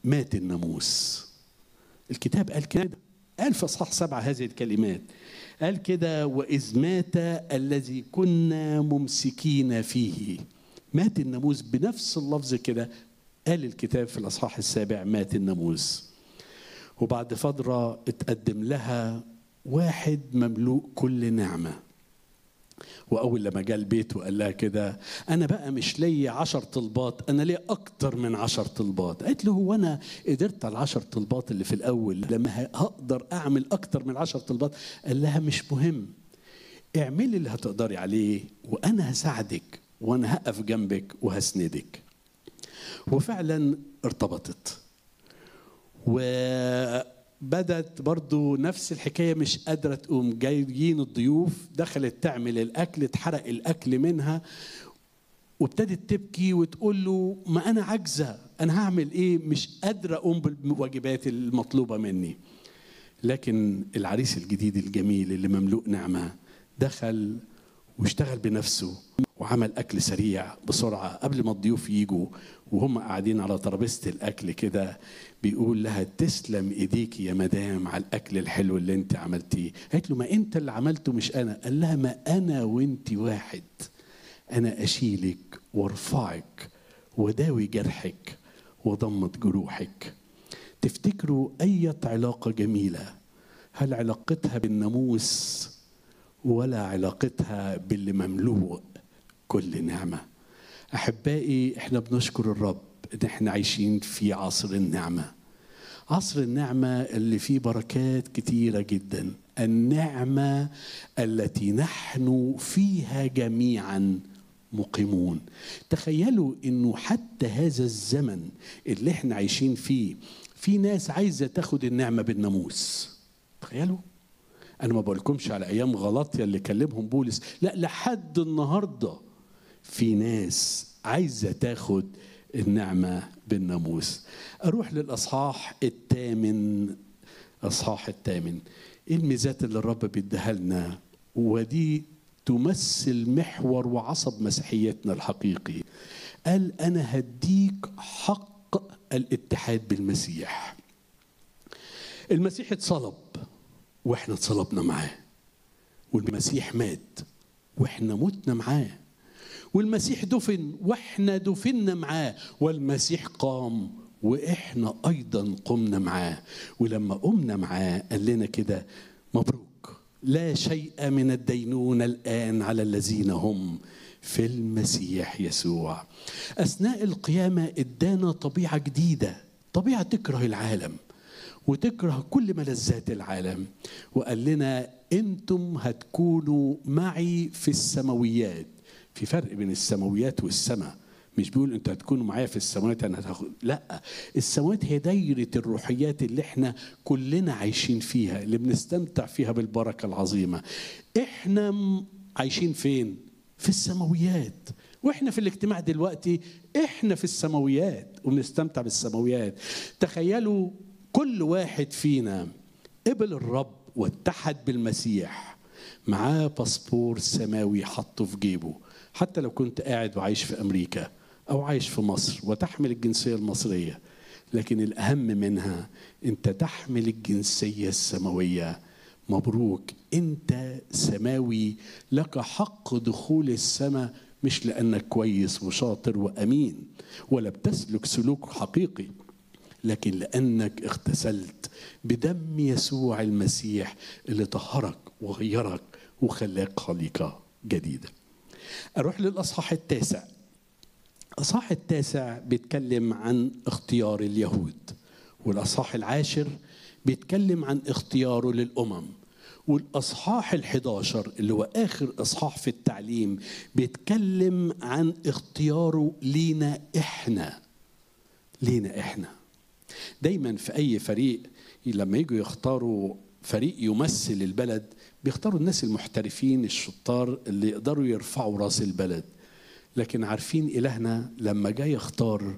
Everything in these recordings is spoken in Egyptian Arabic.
مات الناموس الكتاب قال كده قال في اصحاح سبعه هذه الكلمات قال كده واذ مات الذي كنا ممسكين فيه مات الناموس بنفس اللفظ كده قال الكتاب في الاصحاح السابع مات الناموس وبعد فتره اتقدم لها واحد مملوء كل نعمه واول لما جاء البيت وقال لها كده انا بقى مش ليا عشر طلبات انا ليا اكتر من عشر طلبات قالت له هو انا قدرت على العشر طلبات اللي في الاول لما هقدر اعمل اكتر من عشر طلبات قال لها مش مهم اعملي اللي هتقدري عليه وانا هساعدك وانا هقف جنبك وهسندك وفعلا ارتبطت وبدت برضو نفس الحكايه مش قادره تقوم جايين الضيوف دخلت تعمل الاكل اتحرق الاكل منها وابتدت تبكي وتقول له ما انا عاجزه انا هعمل ايه مش قادره اقوم بالواجبات المطلوبه مني لكن العريس الجديد الجميل اللي مملوء نعمه دخل واشتغل بنفسه وعمل اكل سريع بسرعه قبل ما الضيوف يجوا وهم قاعدين على ترابيزه الاكل كده بيقول لها تسلم ايديك يا مدام على الاكل الحلو اللي انت عملتيه قالت له ما انت اللي عملته مش انا قال لها ما انا وانت واحد انا اشيلك وارفعك وداوي جرحك وضمت جروحك تفتكروا اية علاقة جميلة هل علاقتها بالناموس ولا علاقتها باللي مملوء كل نعمة أحبائي إحنا بنشكر الرب إن إحنا عايشين في عصر النعمة عصر النعمة اللي فيه بركات كتيرة جدا النعمة التي نحن فيها جميعا مقيمون تخيلوا انه حتى هذا الزمن اللي احنا عايشين فيه في ناس عايزه تاخد النعمه بالناموس تخيلوا انا ما بقولكمش على ايام غلطيا اللي كلمهم بولس لا لحد النهارده في ناس عايزه تاخد النعمه بالناموس اروح للاصحاح الثامن اصحاح الثامن ايه الميزات اللي الرب بيديها لنا ودي تمثل محور وعصب مسيحيتنا الحقيقي قال انا هديك حق الاتحاد بالمسيح المسيح اتصلب واحنا اتصلبنا معاه والمسيح مات واحنا متنا معاه والمسيح دفن واحنا دفنا معاه والمسيح قام واحنا ايضا قمنا معاه ولما قمنا معاه قال لنا كده مبروك لا شيء من الدينونة الآن على الذين هم في المسيح يسوع أثناء القيامة ادانا طبيعة جديدة طبيعة تكره العالم وتكره كل ملذات العالم وقال لنا انتم هتكونوا معي في السماويات في فرق بين السماويات والسماء مش بيقول انتوا هتكونوا معايا في السماوات انا هتاخد لا السماوات هي دايره الروحيات اللي احنا كلنا عايشين فيها اللي بنستمتع فيها بالبركه العظيمه احنا عايشين فين في السماويات واحنا في الاجتماع دلوقتي احنا في السماويات وبنستمتع بالسماويات تخيلوا كل واحد فينا قبل الرب واتحد بالمسيح معاه باسبور سماوي حطه في جيبه حتى لو كنت قاعد وعايش في امريكا او عايش في مصر وتحمل الجنسيه المصريه لكن الاهم منها انت تحمل الجنسيه السماويه مبروك انت سماوي لك حق دخول السماء مش لانك كويس وشاطر وامين ولا بتسلك سلوك حقيقي لكن لانك اغتسلت بدم يسوع المسيح اللي طهرك وغيرك وخلاك خليقه جديده اروح للاصحاح التاسع الاصحاح التاسع بيتكلم عن اختيار اليهود والاصحاح العاشر بيتكلم عن اختياره للامم والاصحاح الحداشر اللي هو اخر اصحاح في التعليم بيتكلم عن اختياره لينا احنا لينا احنا دايما في اي فريق لما يجوا يختاروا فريق يمثل البلد بيختاروا الناس المحترفين الشطار اللي يقدروا يرفعوا راس البلد لكن عارفين إلهنا لما جاي يختار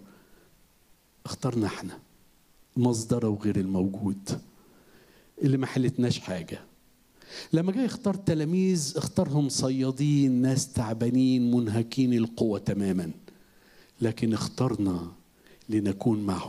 اختارنا احنا مصدره وغير الموجود اللي ما حلتناش حاجة لما جاي يختار تلاميذ اختارهم صيادين ناس تعبانين منهكين القوة تماما لكن اختارنا لنكون معه